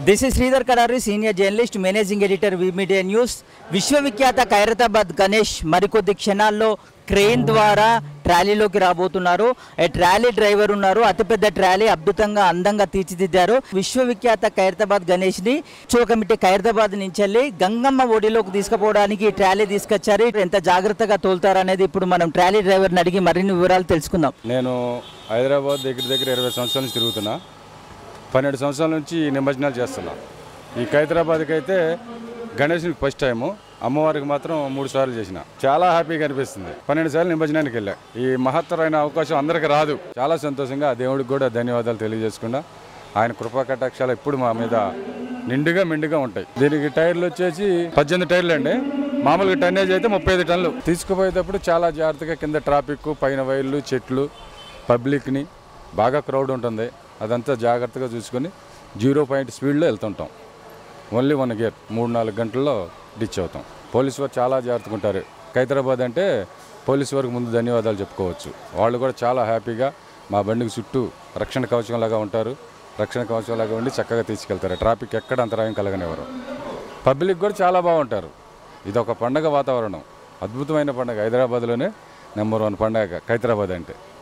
this is Sridhar Kadari senior journalist managing editor V media news విశ్వవిఖ్యాత ఖైరతాబాద్ గణేష్ మరికొద్ది క్షణాల్లో క్రెయిన్ ద్వారా ట్రాలీలోకి రాబోతున్నారు ఏ ట్రాలీ డ్రైవర్ ఉన్నారు అతిపెద్ద ట్రాలీ అద్భుతంగా అందంగా తీర్చిదిద్దారు విశ్వవిఖ్యాత ఖైరతాబాద్ గణేష్ ని చో కమిటీ ఖైరతాబాద్ నుంచి వెళ్ళి గంగమ్మ ఒడిలోకి తీసుకుపోవడానికి ఈ ట్రాలీ తీసుకొచ్చారు ఎంత జాగ్రత్తగా తోలుతారు అనేది ఇప్పుడు మనం ట్రాలీ డ్రైవర్ని అడిగి మరిన్ని వివరాలు తెలుసుకుందాం నేను హైదరాబాద్ దగ్గర దగ్గర ఇరవై సంవత్సరాల నుంచి తిరుగుతున్నా పన్నెండు సంవత్సరాల నుంచి ఈ నిమజ్జనాలు చేస్తున్నా ఈ హైదరాబాద్కి అయితే గణేష్కి ఫస్ట్ టైము అమ్మవారికి మాత్రం మూడు సార్లు చేసిన చాలా హ్యాపీగా అనిపిస్తుంది పన్నెండు సార్లు నిమజ్జనానికి వెళ్ళా ఈ మహత్తరమైన అవకాశం అందరికీ రాదు చాలా సంతోషంగా ఆ దేవుడికి కూడా ధన్యవాదాలు తెలియజేసుకున్నా ఆయన కృపా కటాక్షాలు ఎప్పుడు మా మీద నిండుగా మెండుగా ఉంటాయి దీనికి టైర్లు వచ్చేసి పద్దెనిమిది టైర్లు అండి మామూలుగా టన్నేజ్ అయితే ముప్పై ఐదు టన్నులు తీసుకుపోయేటప్పుడు చాలా జాగ్రత్తగా కింద ట్రాఫిక్ పైన వైర్లు చెట్లు పబ్లిక్ని బాగా క్రౌడ్ ఉంటుంది అదంతా జాగ్రత్తగా చూసుకొని జీరో పాయింట్ స్పీడ్లో వెళ్తుంటాం ఓన్లీ వన్ గేర్ మూడు నాలుగు గంటల్లో డిచ్ అవుతాం పోలీసు వారు చాలా జాగ్రత్తగా ఉంటారు హైదరాబాద్ అంటే పోలీసు వారికి ముందు ధన్యవాదాలు చెప్పుకోవచ్చు వాళ్ళు కూడా చాలా హ్యాపీగా మా బండికి చుట్టూ రక్షణ కవచంలాగా ఉంటారు రక్షణ కవచంలాగా ఉండి చక్కగా తీసుకెళ్తారు ట్రాఫిక్ ఎక్కడ అంతరాయం కలగనివ్వరు పబ్లిక్ కూడా చాలా బాగుంటారు ఇది ఒక పండగ వాతావరణం అద్భుతమైన పండగ హైదరాబాద్లోనే నెంబర్ వన్ పండగ హైదరాబాద్ అంటే